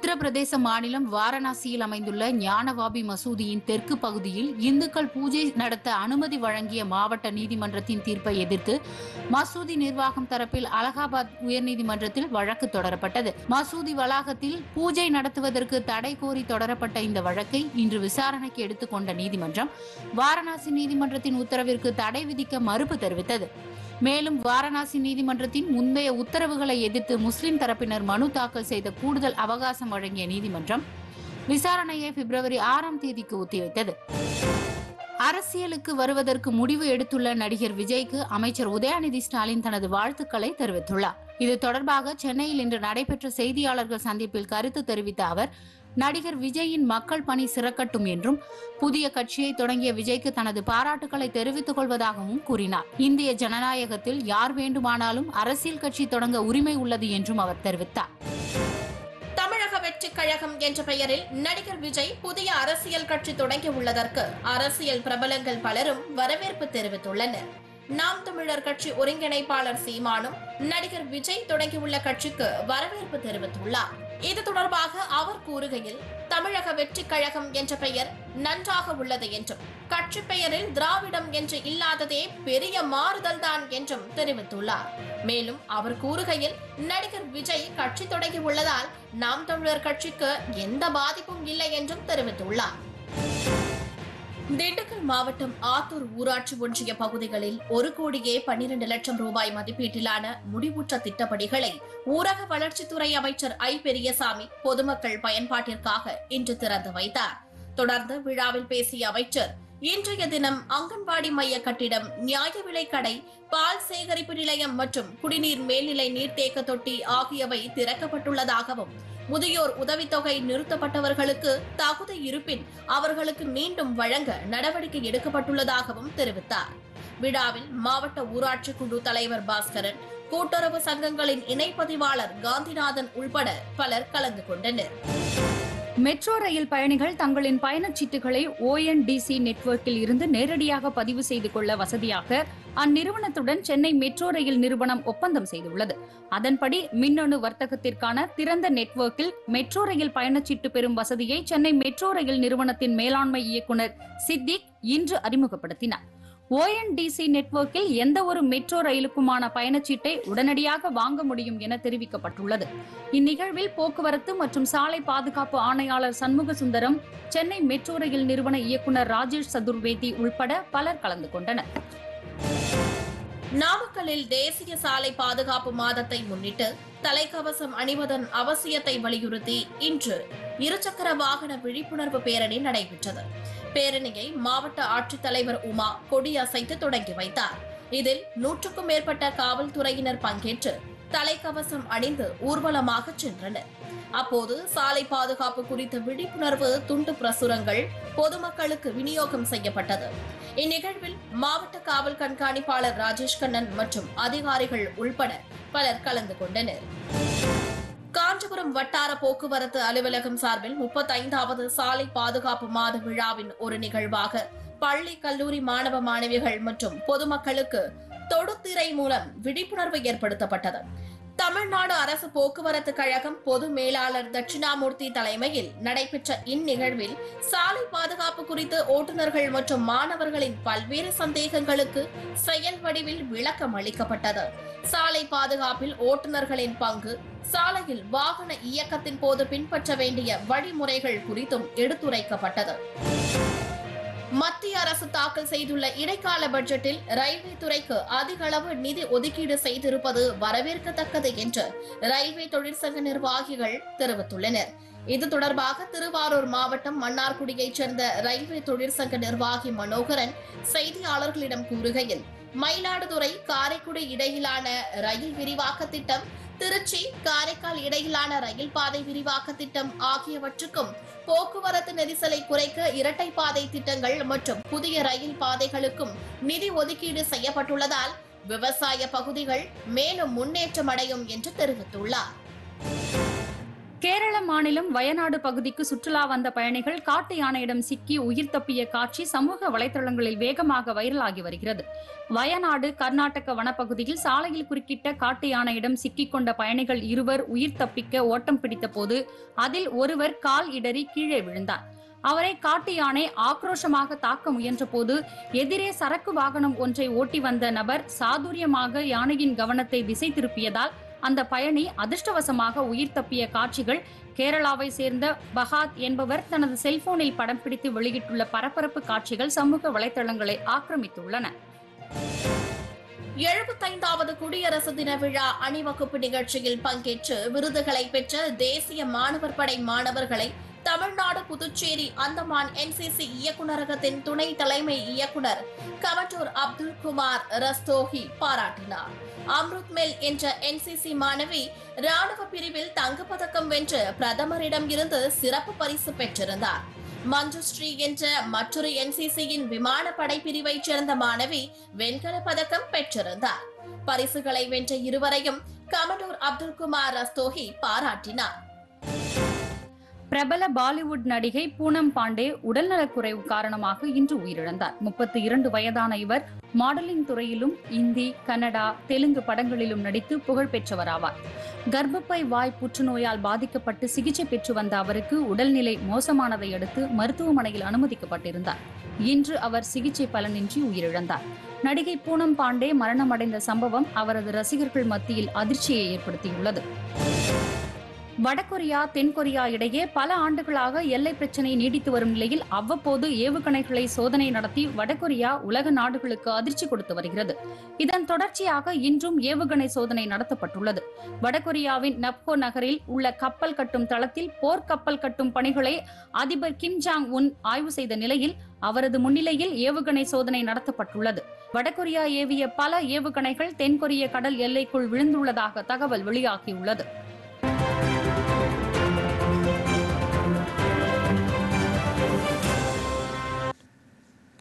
உத்தரப்பிரதேச மாநிலம் வாரணாசியில் அமைந்துள்ள ஞானவாபி மசூதியின் தெற்கு பகுதியில் இந்துக்கள் பூஜை நடத்த அனுமதி வழங்கிய மாவட்ட நீதிமன்றத்தின் தீர்ப்பை எதிர்த்து மசூதி நிர்வாகம் தரப்பில் அலகாபாத் உயர்நீதிமன்றத்தில் வழக்கு தொடரப்பட்டது மசூதி வளாகத்தில் பூஜை நடத்துவதற்கு தடை கோரி தொடரப்பட்ட இந்த வழக்கை இன்று விசாரணைக்கு எடுத்துக்கொண்ட நீதிமன்றம் வாரணாசி நீதிமன்றத்தின் உத்தரவிற்கு தடை விதிக்க மறுப்பு தெரிவித்தது மேலும் வாரணாசி நீதிமன்றத்தின் முந்தைய உத்தரவுகளை எதிர்த்து முஸ்லிம் தரப்பினர் மனு தாக்கல் செய்த கூடுதல் அவகாசம் வழங்கிய நீதிமன்றம் விசாரணையை பிப்ரவரி ஆறாம் தேதிக்கு ஒத்திவைத்தது அரசியலுக்கு வருவதற்கு முடிவு எடுத்துள்ள நடிகர் விஜய்க்கு அமைச்சர் உதயநிதி ஸ்டாலின் தனது வாழ்த்துக்களை தெரிவித்துள்ளார் இது தொடர்பாக சென்னையில் இன்று நடைபெற்ற செய்தியாளர்கள் சந்திப்பில் கருத்து தெரிவித்த அவர் நடிகர் விஜயின் மக்கள் பணி சிறக்கட்டும் என்றும் புதிய கட்சியை தொடங்கிய விஜய்க்கு தனது பாராட்டுக்களை தெரிவித்துக் கொள்வதாகவும் கூறினார் இந்திய ஜனநாயகத்தில் யார் வேண்டுமானாலும் அரசியல் கட்சி தொடங்க உரிமை உள்ளது என்றும் அவர் தெரிவித்தார் தமிழக வெற்றிக் கழகம் என்ற பெயரில் நடிகர் விஜய் புதிய அரசியல் கட்சி தொடங்கி உள்ளதற்கு அரசியல் பிரபலங்கள் பலரும் வரவேற்பு தெரிவித்துள்ளனர் நாம் தமிழர் கட்சி ஒருங்கிணைப்பாளர் சீமானும் நடிகர் விஜய் தொடங்கியுள்ள கட்சிக்கு வரவேற்பு தெரிவித்துள்ளார் இது தொடர்பாக அவர் கூறுகையில் தமிழக வெற்றிக் கழகம் என்ற பெயர் நன்றாக உள்ளது என்றும் கட்சி பெயரில் திராவிடம் என்று இல்லாததே பெரிய மாறுதல் தான் என்றும் தெரிவித்துள்ளார் மேலும் அவர் கூறுகையில் நடிகர் விஜய் கட்சி தொடங்கி உள்ளதால் நாம் தமிழர் கட்சிக்கு எந்த பாதிப்பும் இல்லை என்றும் தெரிவித்துள்ளார் திண்டுக்கல் மாவட்டம் ஆத்தூர் ஊராட்சி ஒன்றிய பகுதிகளில் ஒரு கோடியே பன்னிரண்டு லட்சம் ரூபாய் மதிப்பீட்டிலான முடிவுற்ற திட்டப்பணிகளை ஊரக வளர்ச்சித்துறை அமைச்சர் ஐ பெரியசாமி பொதுமக்கள் பயன்பாட்டிற்காக இன்று திறந்து வைத்தார் தொடர்ந்து விழாவில் பேசிய அமைச்சர் இன்றைய தினம் அங்கன்வாடி மைய கட்டிடம் நியாய விலைக் கடை பால் சேகரிப்பு நிலையம் மற்றும் குடிநீர் மேல்நிலை நீர்த்தேக்க தொட்டி ஆகியவை திறக்கப்பட்டுள்ளதாகவும் முதியோர் உதவித்தொகை நிறுத்தப்பட்டவர்களுக்கு தகுதி இருப்பின் அவர்களுக்கு மீண்டும் வழங்க நடவடிக்கை எடுக்கப்பட்டுள்ளதாகவும் தெரிவித்தார் விழாவில் மாவட்ட ஊராட்சி குழு தலைவர் பாஸ்கரன் கூட்டுறவு சங்கங்களின் இணைப்பதிவாளர் காந்திநாதன் உள்பட பலர் கலந்து கொண்டனர் மெட்ரோ ரயில் பயணிகள் தங்களின் பயணச்சீட்டுகளை ஓஎன்டிசி நெட்வொர்க்கில் இருந்து நேரடியாக பதிவு செய்து கொள்ள வசதியாக அந்நிறுவனத்துடன் சென்னை மெட்ரோ ரயில் நிறுவனம் ஒப்பந்தம் செய்துள்ளது அதன்படி மின்னணு வர்த்தகத்திற்கான திறந்த நெட்வொர்க்கில் மெட்ரோ ரயில் பயணச்சீட்டு பெறும் வசதியை சென்னை மெட்ரோ ரயில் நிறுவனத்தின் மேலாண்மை இயக்குநர் சித்திக் இன்று அறிமுகப்படுத்தினார் ஓஎன்டிசி நெட்வொர்க்கில் எந்த ஒரு மெட்ரோ ரயிலுக்குமான பயணச்சீட்டை உடனடியாக வாங்க முடியும் என தெரிவிக்கப்பட்டுள்ளது இந்நிகழ்வில் போக்குவரத்து மற்றும் சாலை பாதுகாப்பு ஆணையாளர் சண்முக சுந்தரம் சென்னை மெட்ரோ ரயில் நிறுவன இயக்குநர் ராஜேஷ் சதுர்வேதி உள்பட பலர் கலந்து கொண்டனர் நாமக்கல்லில் தேசிய சாலை பாதுகாப்பு மாதத்தை முன்னிட்டு தலைக்கவசம் அணிவதன் அவசியத்தை வலியுறுத்தி இன்று இருசக்கர வாகன விழிப்புணர்வு பேரணி நடைபெற்றது பேரணியை மாவட்ட ஆட்சித்தலைவர் உமா கொடியசைத்து தொடங்கி வைத்தார் இதில் நூற்றுக்கும் மேற்பட்ட காவல்துறையினர் பங்கேற்று தலைக்கவசம் அணிந்து ஊர்வலமாக சென்றனர் அப்போது சாலை பாதுகாப்பு குறித்த விழிப்புணர்வு துண்டு பிரசுரங்கள் பொதுமக்களுக்கு விநியோகம் செய்யப்பட்டது இந்நிகழ்வில் மாவட்ட காவல் கண்காணிப்பாளர் ராஜேஷ் கண்ணன் மற்றும் அதிகாரிகள் உள்பட பலர் கலந்து கொண்டனர் காஞ்சிபுரம் வட்டார போக்குவரத்து அலுவலகம் சார்பில் முப்பத்தைந்தாவது சாலை பாதுகாப்பு மாத விழாவின் ஒரு நிகழ்வாக பள்ளி கல்லூரி மாணவ மாணவிகள் மற்றும் பொதுமக்களுக்கு தொடுதிரை மூலம் விழிப்புணர்வு ஏற்படுத்தப்பட்டது தமிழ்நாடு அரசு போக்குவரத்து கழகம் பொது மேலாளர் தட்சிணாமூர்த்தி தலைமையில் நடைபெற்ற இந்நிகழ்வில் சாலை பாதுகாப்பு குறித்து ஓட்டுநர்கள் மற்றும் மாணவர்களின் பல்வேறு சந்தேகங்களுக்கு செயல் வடிவில் விளக்கம் அளிக்கப்பட்டது சாலை பாதுகாப்பில் ஓட்டுநர்களின் பங்கு சாலையில் வாகன இயக்கத்தின் போது பின்பற்ற வேண்டிய வழிமுறைகள் குறித்தும் எடுத்துரைக்கப்பட்டது மத்திய அரசு தாக்கல் செய்துள்ள இடைக்கால பட்ஜெட்டில் ரயில்வே துறைக்கு அதிக அளவு நிதி ஒதுக்கீடு செய்திருப்பது வரவேற்கத்தக்கது என்று ரயில்வே தொழிற்சங்க நிர்வாகிகள் தெரிவித்துள்ளனர் இது தொடர்பாக திருவாரூர் மாவட்டம் மன்னார்குடியைச் சேர்ந்த ரயில்வே தொழிற்சங்க நிர்வாகி மனோகரன் செய்தியாளர்களிடம் கூறுகையில் மயிலாடுதுறை காரைக்குடி இடையிலான ரயில் விரிவாக்க திட்டம் திருச்சி காரைக்கால் இடையிலான ரயில் பாதை விரிவாக்க திட்டம் ஆகியவற்றுக்கும் போக்குவரத்து நெரிசலை குறைக்க இரட்டை பாதை திட்டங்கள் மற்றும் புதிய ரயில் பாதைகளுக்கும் நிதி ஒதுக்கீடு செய்யப்பட்டுள்ளதால் விவசாய பகுதிகள் மேலும் முன்னேற்றம் அடையும் என்று தெரிவித்துள்ளார் கேரள மாநிலம் வயநாடு பகுதிக்கு சுற்றுலா வந்த பயணிகள் காட்டு யானையிடம் சிக்கி உயிர் தப்பிய காட்சி சமூக வலைதளங்களில் வேகமாக வைரலாகி வருகிறது வயநாடு கர்நாடக வனப்பகுதியில் சாலையில் குறுக்கிட்ட காட்டு யானையிடம் சிக்கிக் கொண்ட பயணிகள் இருவர் உயிர் தப்பிக்க ஓட்டம் பிடித்த போது அதில் ஒருவர் கால் இடறி கீழே விழுந்தார் அவரை காட்டு யானை ஆக்ரோஷமாக தாக்க முயன்ற போது எதிரே சரக்கு வாகனம் ஒன்றை ஓட்டி வந்த நபர் சாதுரியமாக யானையின் கவனத்தை திசை திருப்பியதால் அந்த பயணி அதிர்ஷ்டவசமாக உயிர் தப்பிய காட்சிகள் கேரளாவை சேர்ந்த பஹாத் என்பவர் தனது செல்போனில் படம் பிடித்து வெளியிட்டுள்ள பரபரப்பு காட்சிகள் சமூக வலைதளங்களை ஆக்கிரமித்துள்ளன எழுபத்தைந்தாவது குடியரசு தின விழா அணிவகுப்பு நிகழ்ச்சியில் பங்கேற்று விருதுகளை பெற்ற தேசிய மாணவர் படை மாணவர்களை தமிழ்நாடு புதுச்சேரி அந்தமான் என்சிசி இயக்குநரகத்தின் துணை தலைமை இயக்குனர் கவட்டூர் அப்துல் குமார் ரஸ்தோஹி பாராட்டினார் அம்ருத் மெல் என்ற என்சிசி மாணவி ராணுவ பிரிவில் தங்கப்பதக்கம் வென்று பிரதமரிடம் இருந்து சிறப்பு பரிசு பெற்றிருந்தார் மஞ்சுஸ்ரீ என்ற மற்றொரு என்சிசியின் விமானப்படை பிரிவைச் சேர்ந்த மாணவி வெண்கல பதக்கம் பெற்றிருந்தார் பரிசுகளை வென்ற இருவரையும் கமடூர் அப்துல் குமார் ரஸ்தோஹி பாராட்டினார் பிரபல பாலிவுட் நடிகை பூனம் பாண்டே உடல்நலக்குறைவு காரணமாக இன்று உயிரிழந்தார் முப்பத்தி இரண்டு வயதான இவர் மாடலிங் துறையிலும் இந்தி கன்னடா தெலுங்கு படங்களிலும் நடித்து புகழ் பெற்றவராவார் கர்ப்பப்பை வாய் புற்றுநோயால் பாதிக்கப்பட்டு சிகிச்சை பெற்று வந்த அவருக்கு உடல்நிலை மோசமானதை அடுத்து மருத்துவமனையில் அனுமதிக்கப்பட்டிருந்தார் இன்று அவர் சிகிச்சை பலனின்றி உயிரிழந்தார் நடிகை பூனம் பாண்டே மரணமடைந்த சம்பவம் அவரது ரசிகர்கள் மத்தியில் அதிர்ச்சியை ஏற்படுத்தியுள்ளது வடகொரியா தென்கொரியா இடையே பல ஆண்டுகளாக எல்லை பிரச்சினை நீடித்து வரும் நிலையில் அவ்வப்போது ஏவுகணைகளை சோதனை நடத்தி வடகொரியா உலக நாடுகளுக்கு அதிர்ச்சி கொடுத்து வருகிறது இதன் தொடர்ச்சியாக இன்றும் ஏவுகணை சோதனை நடத்தப்பட்டுள்ளது வடகொரியாவின் நப்கோ நகரில் உள்ள கப்பல் கட்டும் தளத்தில் போர்க்கப்பல் கட்டும் பணிகளை அதிபர் கிம் ஜாங் உன் ஆய்வு செய்த நிலையில் அவரது முன்னிலையில் ஏவுகணை சோதனை நடத்தப்பட்டுள்ளது வடகொரியா ஏவிய பல ஏவுகணைகள் தென்கொரிய கடல் எல்லைக்குள் விழுந்துள்ளதாக தகவல் வெளியாகியுள்ளது